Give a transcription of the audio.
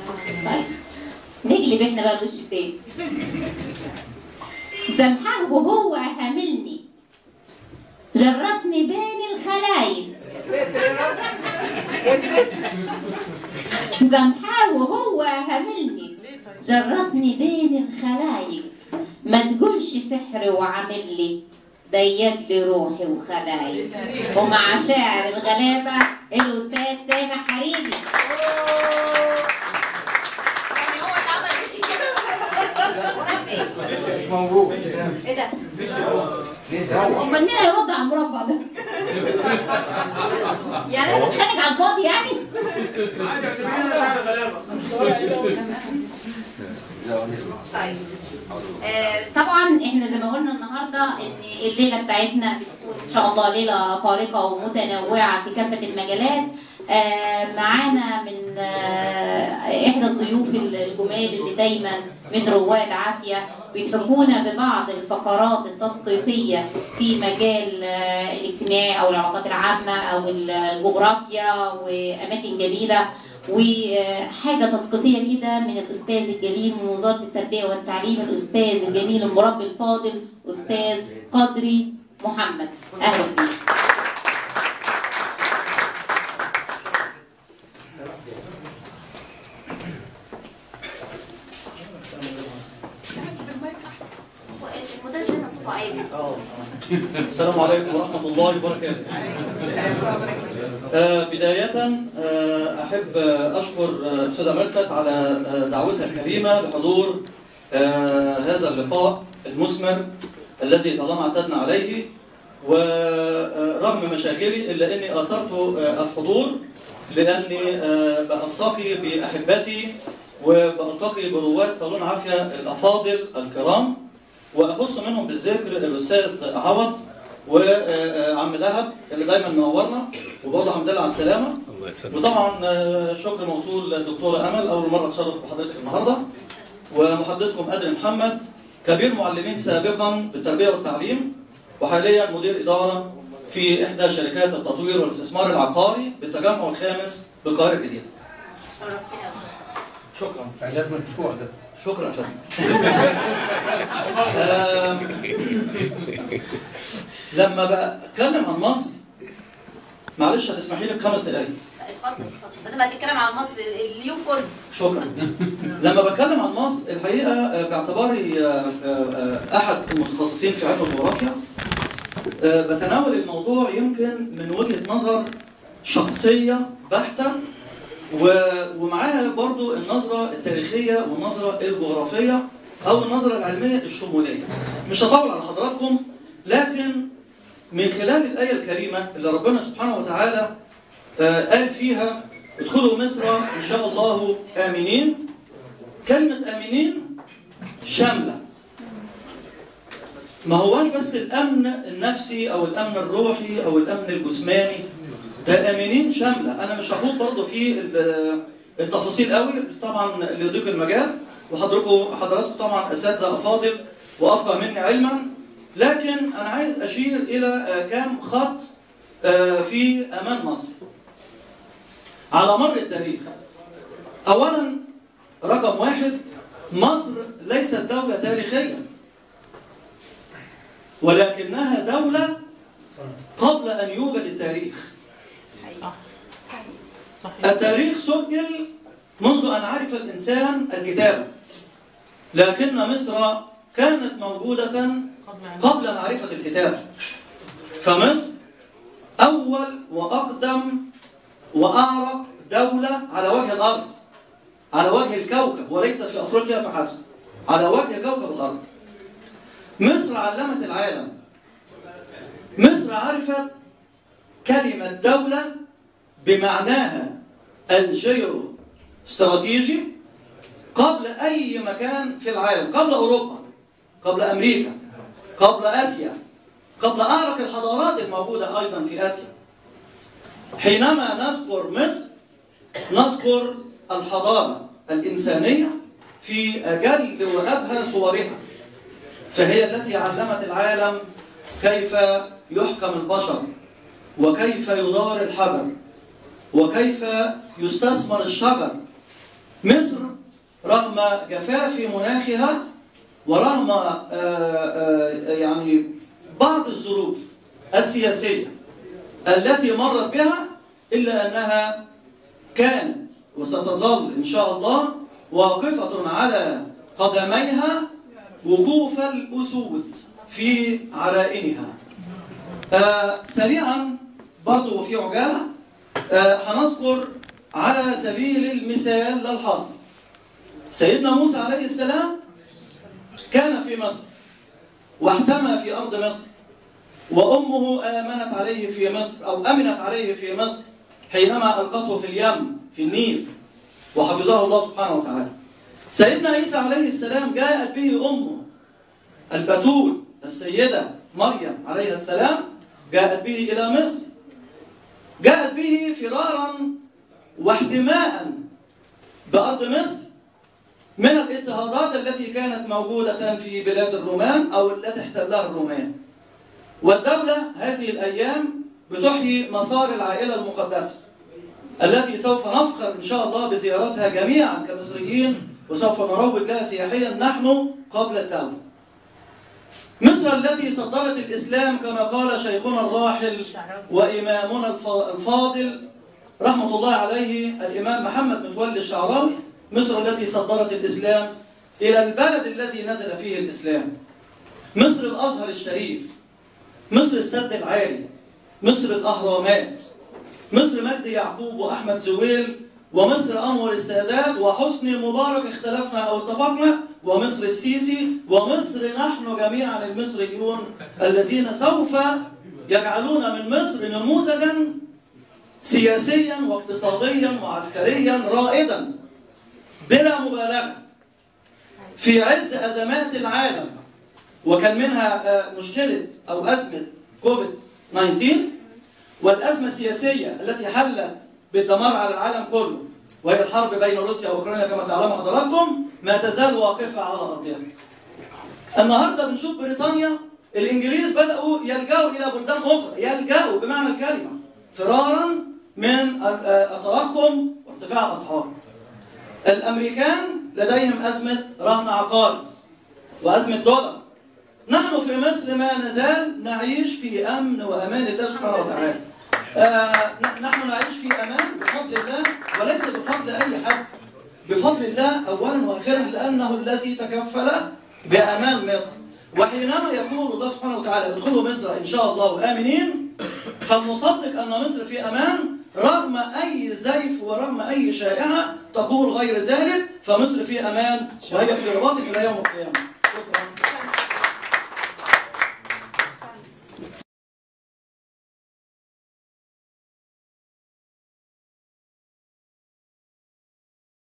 طيب نقلب احنا بقى الوش التاني سامحاه وهو هاملني جرسني بين الخلايق سامحاه وهو هاملني جرسني بين الخلايق ما تقولش سحر وعامل لي ضيق لي روحي وخلايق ومع شاعر الغلابة الأستاذ سامح حريبي يعني هو اللي عمل فيكي كده مربع ايه؟ مش موجود ايه ده؟ امال مين هيرد على المربع ده؟ يعني انا بتخانق على الفاضي يعني؟ عادي اعتبرينا شعر غلابه طيب آه طبعا احنا زي ما قلنا النهارده ان الليله بتاعتنا بتكون ان شاء الله ليله فارقه ومتنوعه في كافه المجالات آه معانا من آه احدى الضيوف الجمال اللي دايما من رواد عافيه بيتركونا ببعض الفقرات التثقيفيه في مجال آه الاجتماعي او العلاقات العامه او الجغرافيا واماكن جديده وحاجة تثقيفية كده من الأستاذ الجليل من وزارة التربية والتعليم الأستاذ الجليل المربي الفاضل أستاذ قدري محمد أهلا بك السلام عليكم ورحمة الله وبركاته. آه، بداية آه، أحب آه، أشكر آه، أستاذة ملفت على آه، دعوتها الكريمة لحضور آه، هذا اللقاء المثمر الذي طالما اعتدنا عليه ورغم مشاغلي إلا أني آثرت آه، الحضور لأني آه، بألتقي بأحبتي وبألتقي برواد صالون عافية الأفاضل الكرام واخص منهم بالذكر الاستاذ عوض وعم دهب اللي دايما منورنا وبرضه الحمد لله على السلامه الله يسلمك وطبعا آه، شكر موصول للدكتوره امل اول مره اتشرف بحضرتك النهارده ومحدثكم ادري محمد كبير معلمين سابقا بالتربيه والتعليم وحاليا مدير اداره في احدى شركات التطوير والاستثمار العقاري بالتجمع الخامس بالقاهره الجديده. شرفتني يا استاذ شكرا. اعلان مدفوع ده شكرا شكرا آم، لما بتكلم عن مصر معلش هتسمحي لي بخمس دقايق اتفضل اتفضل بدل ما تتكلم عن مصر اليوم كله شكرا لما بتكلم عن مصر الحقيقه آه، باعتباري آه، آه، آه، احد المتخصصين في علم الجغرافيا آه، بتناول الموضوع يمكن من وجهه نظر شخصيه بحته و- ومعاها برضو النظرة التاريخية والنظرة الجغرافية أو النظرة العلمية الشمولية مش هطول على حضراتكم لكن من خلال الآية الكريمة اللي ربنا سبحانه وتعالى آه، قال فيها ادخلوا مصر إن شاء الله آمنين كلمة آمنين شاملة ما هواش بس الأمن النفسي أو الأمن الروحي أو الأمن الجسماني ده امنين شامله انا مش هخوض برضه في ال- التفاصيل قوي طبعا لضيق المجال وحضراتكم حضراتكم طبعا اساتذه افاضل وافقه مني علما لكن انا عايز اشير الى آه، كام خط آه، في امان مصر على مر التاريخ اولا رقم واحد مصر ليست دوله تاريخيه ولكنها دوله قبل ان يوجد التاريخ التاريخ سجل منذ أن عرف الإنسان الكتابة لكن مصر كانت موجودة قبل معرفة الكتابة فمصر أول وأقدم وأعرق دولة على وجه الأرض على وجه الكوكب وليس في أفريقيا فحسب على وجه كوكب الأرض مصر علمت العالم مصر عرفت كلمة دولة بمعناها الجيو استراتيجي قبل أي مكان في العالم قبل أوروبا قبل أمريكا قبل آسيا قبل أعرق الحضارات الموجودة أيضا في آسيا حينما نذكر مصر نذكر الحضارة الإنسانية في أجل وأبهى صورها فهي التي علمت العالم كيف يحكم البشر وكيف يدار الحجر وكيف يستثمر الشجر مصر رغم جفاف مناخها ورغم آه، آه، يعني بعض الظروف السياسية التي مرت بها إلا أنها كانت وستظل إن شاء الله واقفة على قدميها وقوف الأسود في عرائنها آه سريعا برضو وفي عجالة آه هنذكر على سبيل المثال للحصر سيدنا موسى عليه السلام كان في مصر واحتمى في أرض مصر وأمه آمنت عليه في مصر أو أمنت عليه في مصر حينما ألقته في اليم في النيل وحفظه الله سبحانه وتعالى سيدنا عيسى عليه السلام جاءت به أمه البتول السيدة مريم عليها السلام جاءت به إلى مصر جاءت به فرارا واحتماء بأرض مصر من الاضطهادات التي كانت موجودة في بلاد الرومان أو التي احتلها الرومان والدولة هذه الأيام بتحيي مسار العائلة المقدسة التي سوف نفخر إن شاء الله بزيارتها جميعا كمصريين وسوف نروج لها سياحيا نحن قبل الدولة مصر التي صدرت الإسلام كما قال شيخنا الراحل وإمامنا الف- الفاضل رحمة الله عليه الإمام محمد متولي الشعراوي مصر التي صدرت الإسلام إلى البلد الذي نزل فيه الإسلام مصر الأزهر الشريف مصر السد العالي مصر الأهرامات مصر مجدي يعقوب وأحمد زويل ومصر أنور السادات وحسني مبارك اختلفنا أو اتفقنا ومصر السيسي ومصر نحن جميعا المصريون الذين سوف يجعلون من مصر نموذجا سياسيا واقتصاديا وعسكريا رائدا بلا مبالغة في عز أزمات العالم وكان منها آه، مشكلة أو أزمة كوفيد 19 والأزمة السياسية التي حلت بالدمار على العالم كله وهي الحرب بين روسيا وأوكرانيا كما تعلموا حضراتكم ما تزال واقفة على أرضها. النهارده بنشوف بريطانيا الإنجليز بدأوا يلجأوا إلى بلدان أخرى يلجأوا بمعنى الكلمة فرارا من التضخم وارتفاع الأسعار. الأمريكان لديهم أزمة رهن عقاري وأزمة دولار نحن في مصر ما نزال نعيش في أمن وأمان الله سبحانه وتعالى آه نحن نعيش في أمان بفضل الله وليس بفضل أي حد بفضل الله أولا وأخيرا لأنه الذي تكفل بأمان مصر وحينما يقول الله سبحانه وتعالى ادخلوا مصر إن شاء الله آمنين فلنصدق أن مصر في أمان رغم أي زيف ورغم أي شائعة تقول غير ذلك فمصر في أمان وهي في رباط إلى يوم القيامة